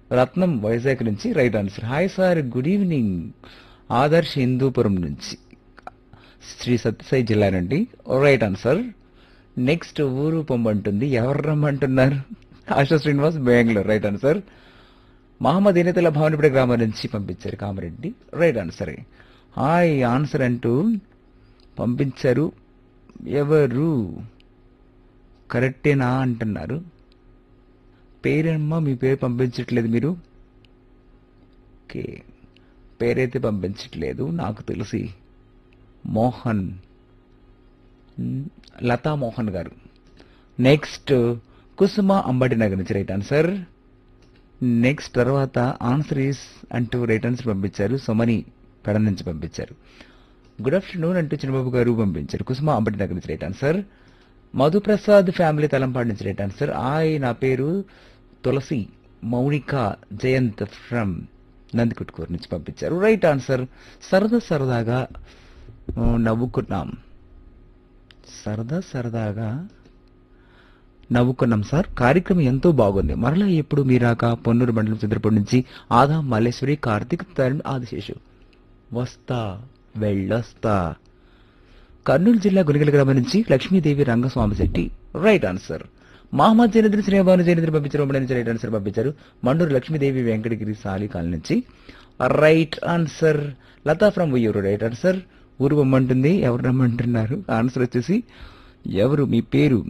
రత్నం వైజాగ్ నుంచి right answer hi sir good evening Adarsh Hindupuram నుంచి శ్రీ సత్యసాయి జిల్లా నుండి రైట్ ఆన్సర్ నెక్స్ట్ ఊరు పొమ్మంటుంది ఎవరు రమ్మంటున్నారు ఆశా శ్రీనివాస్ బెంగళూరు రైట్ ఆన్సర్ మహమ్మద్ ఇనతుల భవనపడి గ్రామం నుంచి పంపించారు Kamareddy right answer hi answer అంటూ పంపించారు ఎవరు కరెక్టేనా అంటున్నారు పేరేమ్మా మీ పేరు పంపించట్లేదు మీరు ఓకే పేరైతే పంపించట్లేదు నాకు తెలిసి మోహన్ మ్, లతా మోహన్ గారు నెక్స్ట్ కుసుమ అంబటి నగర్ నుంచి రైట్ ఆన్సర్ నెక్స్ట్ తర్వాత ఆన్సర్ ఈస్ అంటూ రైట్ ఆన్సర్ పంపించారు సుమని పెడ నుంచి పంపించారు గుడ్ ఆఫ్టర్నూన్ అంటూ చిన్నబాబు గారు పంపించారు కుసుమ అంబటి నగర్ నుంచి right answer Madhuprasad family Talampadu నుంచి రైట్ ఆన్సర్ ఆయ్ నా పేరు తులసి మౌనిక జయంత్ ఫ్రమ్ నందికుట్కూరు నుంచి పంపించారు రైట్ ఆన్సర్ సరదా సరదాగా ఆ, నవ్వుకున్నాం సరదా సరదాగా నవ్వుకున్నాం సార్ కార్యక్రమం ఎంతో బాగుంది మరలా ఎప్పుడు మీరాక పొన్నూరు మండలం చంద్రపూడి నుంచి ఆదా మల్లేశ్వరి కార్తీక్ తరుణ్ ఆదిశేషు వస్తా వెళ్ళొస్తా కర్నూలు జిల్లా గురిగల గ్రామం నుంచి లక్ష్మీదేవి రంగస్వామి శెట్టి రైట్ ఆన్సర్ మహమ్మద్ జైనద్రి శ్రీభాను జైనద్రి పంపించారు ఉమ్మడి నుంచి రైట్ ఆన్సర్ పంపించారు మండూరు లక్ష్మీదేవి వెంకటగిరి సాలికాల నుంచి right answer Latha from Uyyuru right answer ఊరు రమ్మంటుంది ఎవరు రమ్మంటున్నారు ఆన్సర్ వచ్చేసి ఎవరు మీ పేరు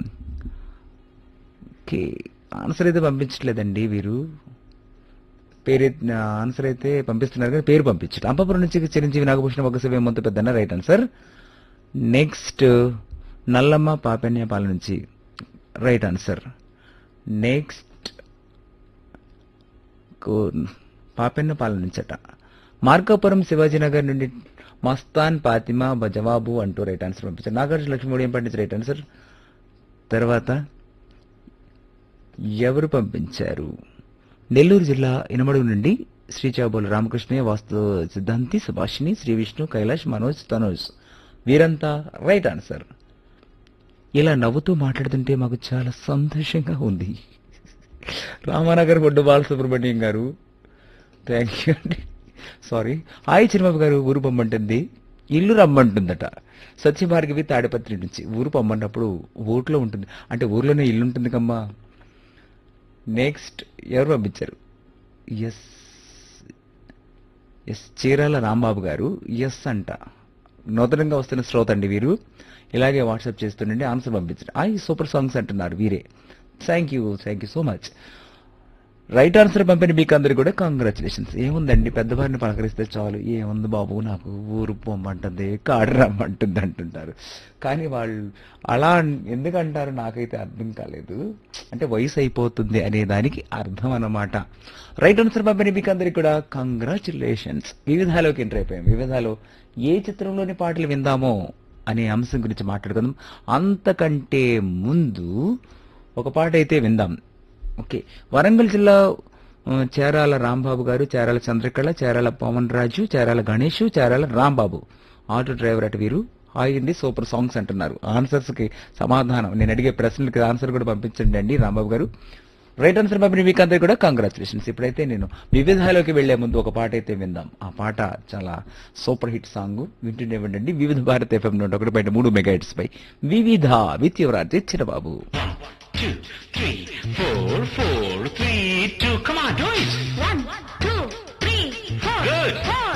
ఓకే ఆన్సర్ అయితే పంపించట్లేదండి వీరు పేరు ఆన్సర్ అయితే పంపిస్తున్నారు కానీ పేరు పంపించట్లేదు అంపాపురం నుంచి చిరంజీవి నాగభూషణ ఒక శివ మొత్తం Peddanna right answer next Nallamma Papenyapala నుంచి రైట్ ఆన్సర్ నెక్స్ట్ పాపెన్నపాల నుంచట మార్కాపురం శివాజీనగర్ నుండి మస్తాన్ పాతిమా బ- జవాబు అంటూ రైట్ ఆన్సర్ పంపించారు నాగార్జున లక్ష్మీ మీడియం పండించి రైట్ ఆన్సర్ తర్వాత ఎవరు పంపించారు నెల్లూరు జిల్లా ఇనమడుగు నుండి శ్రీచాబోలు రామకృష్ణయ్య వాస్తు సిద్ధాంతి సుభాషిణి శ్రీ విష్ణు కైలాష్ మనోజ్ తనోజ్ వీరంతా రైట్ ఆన్సర్ ఇలా నవ్వుతూ మాట్లాడుతుంటే మాకు చాలా సంతోషంగా ఉంది రామానగర్ బొడ్డు బాలసుబ్రహ్మణ్యం గారు థ్యాంక్ యూ అండి సారీ హాయ్ చిరుబాబు గారు ఊరు పొమ్మంటుంది ఇల్లు రమ్మంటుందట సత్యభార్గవి తాడిపత్రి నుంచి ఊరు పొమ్మన్నప్పుడు ఊర్లో ఉంటుంది అంటే ఊర్లోనే ఇల్లు ఉంటుంది కమ్మా నెక్స్ట్ ఎవరు పంపించారు ఎస్ ఎస్ చీరాల రాంబాబు గారు ఎస్ అంట నూతనంగా వస్తున్న శ్రోత అండి వీరు ఇలాగే వాట్సాప్ చేస్తుండండి ఆన్సర్ పంపించండి ఐ సూపర్ సాంగ్స్ అంటున్నారు వీరే thank you thank you so much right answer పంపిన మీకు అందరు కూడా కంగ్రాచులేషన్స్ ఏముందండి పెద్దవారిని పలకరిస్తే చాలు ఏముంది బాబు నాకు ఊరు పొమ్మంటుంది కాడు రమ్మంటుంది అంటుంటారు కానీ వాళ్ళు అలా ఎందుకు అంటారు నాకైతే అర్థం కాలేదు అంటే వయసు అయిపోతుంది అనే దానికి అర్థం అన్నమాట రైట్ ఆన్సర్ పంపిన మీకు అందరికి కూడా కంగ్రాచులేషన్స్ వివిధాలోకి ఎంటర్ అయిపోయాం వివిధాలో ఏ చిత్రంలోని పాటలు విందామో అనే అంశం గురించి మాట్లాడుకుందాం అంతకంటే ముందు ఒక పాట అయితే విందాం ఓకే వరంగల్ జిల్లా ఆ, చేరాల రాంబాబు గారు చేరాల చంద్రకళ చేరాల పవన్ రాజు చేరాల గణేష్ చేరాల రాంబాబు ఆటో డ్రైవర్ అటు వీరు హాయ్ అండి సూపర్ సాంగ్స్ అంటున్నారు ఆన్సర్స్ కి సమాధానం నేను అడిగే ప్రశ్నలకి ఆన్సర్ కూడా పంపించండి అండి రాంబాబు గారు రైట్ ఆన్సర్ పంపిన మీకు అందరికీ కూడా కంగ్రాచులేషన్స్ ఇప్పుడైతే నేను వివిధాలోకి వెళ్లే ముందు ఒక పాట అయితే విందాం ఆ పాట చాలా సూపర్ హిట్ సాంగ్ వింటూనే ఉండండి వివిధ భారత్ ఎఫ్ఎం నుండి ఒకటి బయట మూడు మెగా హిట్స్ పై వివిధ with Yuvaraj Chirababu two, three, four, four, three, two. Come on, do it. One, two, three, four. Good. Four.